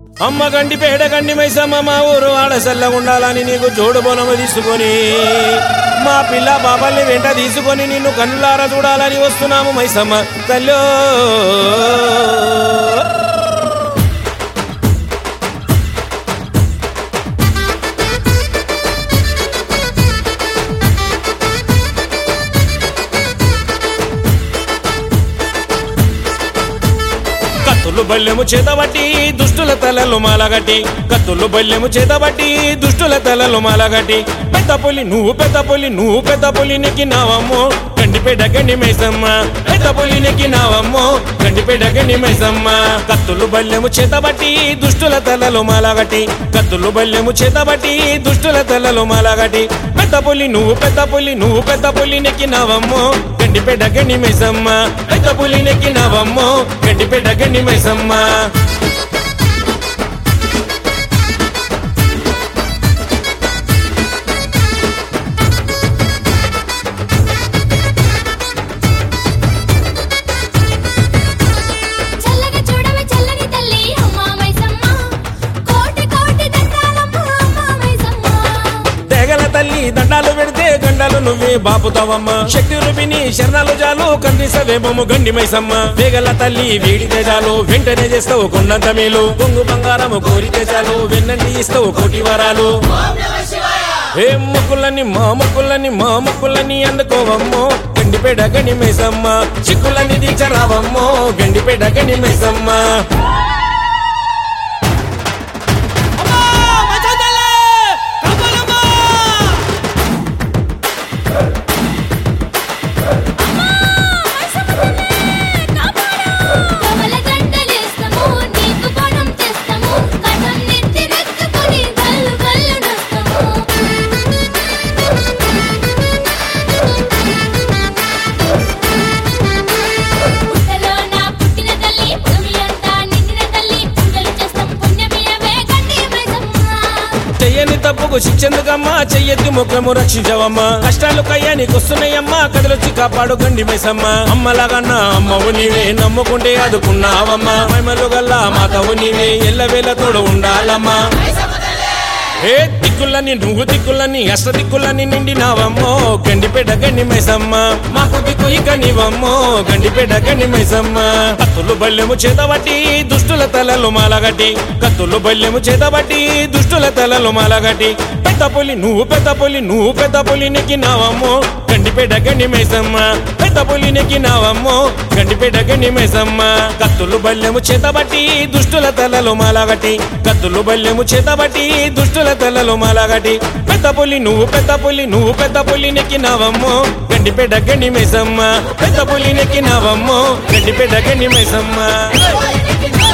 అమ్మ గండి పేడ గండి మైసమ్మ మా ఊరు ఆడ ఉండాలని నీకు జోడు బొనము తీసుకొని మా పిల్ల బాబల్ని వెంట తీసుకొని నిన్ను కన్నులారా చూడాలని వస్తున్నాము మైసమ్మ తల్లో కత్తులు బల్లెము చేతబట్టి దుష్టుల తలలు మాలగట్టి కత్తులు బల్లెము చేతబట్టి దుష్టుల తలలు మాలగట్టి పెద్ద పులి నువ్వు పెద్ద పులి నువ్వు పెద్ద పులి నెక్కినావమ్మో గండిపేట గండి మైసమ్మ పెద్ద పులి నెక్కినావమ్మో గండిపేట గండి మైసమ్మ కత్తులు బల్లెము చేతబట్టి దుష్టుల తలలు మాలగట్టి కత్తులు బల్లెము చేతబట్టి దుష్టుల తలలు మాలగట్టి పెద్ద పులి నువ్వు పెద్ద పులి నువ్వు పెద్ద పులి నెక్కినావమ్మో గండిపేట గండి మైసమ్మ పెద్ద పులి నెక్కినావమ్మో గండిపేట గండి మైసమ్మ చల్లగా చూడవే చల్లని తల్లి అమ్మా మైసమ్మ కోటి కోటి దండాలమ్మ అమ్మా మైసమ్మ తెగల తల్లి దండాలు పెడితే గండాలు నువ్వే బాపుతావమ్మ శక్తి రూపిణి శరణాలు జాలు కన్నీసవేమము గండి మైసమ్మ తెగల తల్లి వేడితే చాలు వెంటనే చేస్తావు కొండంత మేలు కొంగు బంగారము కోరితే చాలు వెన్నంటి ఇస్తావు కోటి వరాలు ఏ ముక్కులని మా ముక్కులని మా ముక్కులని అందుకోవమ్మో గండిపేట గని మైసమ్మ చిక్కులని దీచరావమ్మో గండిపేట గని మైసమ్మ కమల గంటలేస్తాము నీకు బోనం చేస్తాము కథం నెత్తి నెత్తుకొని గల్లు గల్లు నొస్తాము పుట్టలో నా పుట్టిన తల్లి భూమి అంతా నిండిన తల్లి పూజలు చేస్తాం పుణ్యమియమే గండి మైసమ్మ చెయ్యని తప్పుకు శిక్షెందుకమ్మా చెయ్యెత్తి ముఖము రక్షించవమ్మా కష్టాలు కయ్యానికి వస్తున్నాయమ్మా కథలొచ్చి కాపాడు గండి మైసమ్మ అమ్మలాగన్నా అమ్మవు నీవే నమ్ముకుంటే అదుకున్నావమ్మా మహిమలు గల్లా మాతవు నీవే ఎల్లవేళ తోడు ఉండాలమ్మా ఏ దిక్కులని నువ్వు దిక్కులని అష్ట దిక్కులని నిండినావమ్మో గండిపేట గండి మైసమ్మ మాకు దిక్కు ఇక నీవమ్మో గండిపేట గండి మైసమ్మ కత్తులు బల్లెము చేతబట్టి దుష్టుల తలలు మాలగట్టి కత్తులు బల్లెము చేతబట్టి దుష్టుల తలలు మాలగట్టి పెద్ద పులి నువ్వు పెద్ద పులి నువ్వు పెద్ద పులి నెక్కినావమ్మో గండిపేట గండి మైసమ్మ పెద్ద పులి నెక్కినావమ్మో గండిపేట గండి మైసమ్మ కత్తులు బల్లెము చేతబట్టి దుష్టుల తలలు మాలగట్టి కత్తులు బల్లెము చేతబట్టి దుష్టుల తలలు మాలగట్టి పెద్ద పులి నువ్వు పెద్ద పులి నువ్వు పెద్ద పులి నెక్కినావమ్మో గండిపేట గండి మైసమ్మ పెద్ద పులి నెక్కినావమ్మో గండిపేట గండి మైసమ్మ ఓ